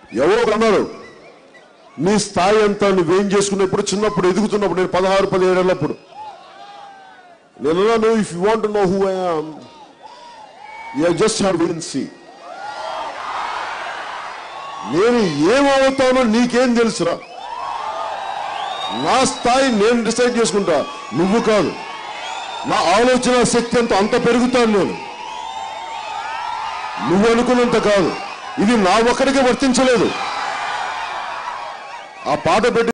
ఎవరో ఒకరు అన్నారు నీ స్థాయి అంతా నువ్వేం చేసుకున్నప్పుడు చిన్నప్పుడు ఎదుగుతున్నప్పుడు నేను పదహారు పదిహేడేళ్ళప్పుడు నేను అన్నాను if you want know who I'm you just have win see నేను ఏమవుతానో నీకేం తెలుసురా నా స్థాయి నేను డిసైడ్ చేసుకుంటా నువ్వు కాదు నా ఆలోచన శక్తి అంత అంత పెరుగుతాను నేను నువ్వు అనుకున్నంత కాదు ఇది నా ఒక్కడికే వర్తించలేదు ఆ పాట పెట్టి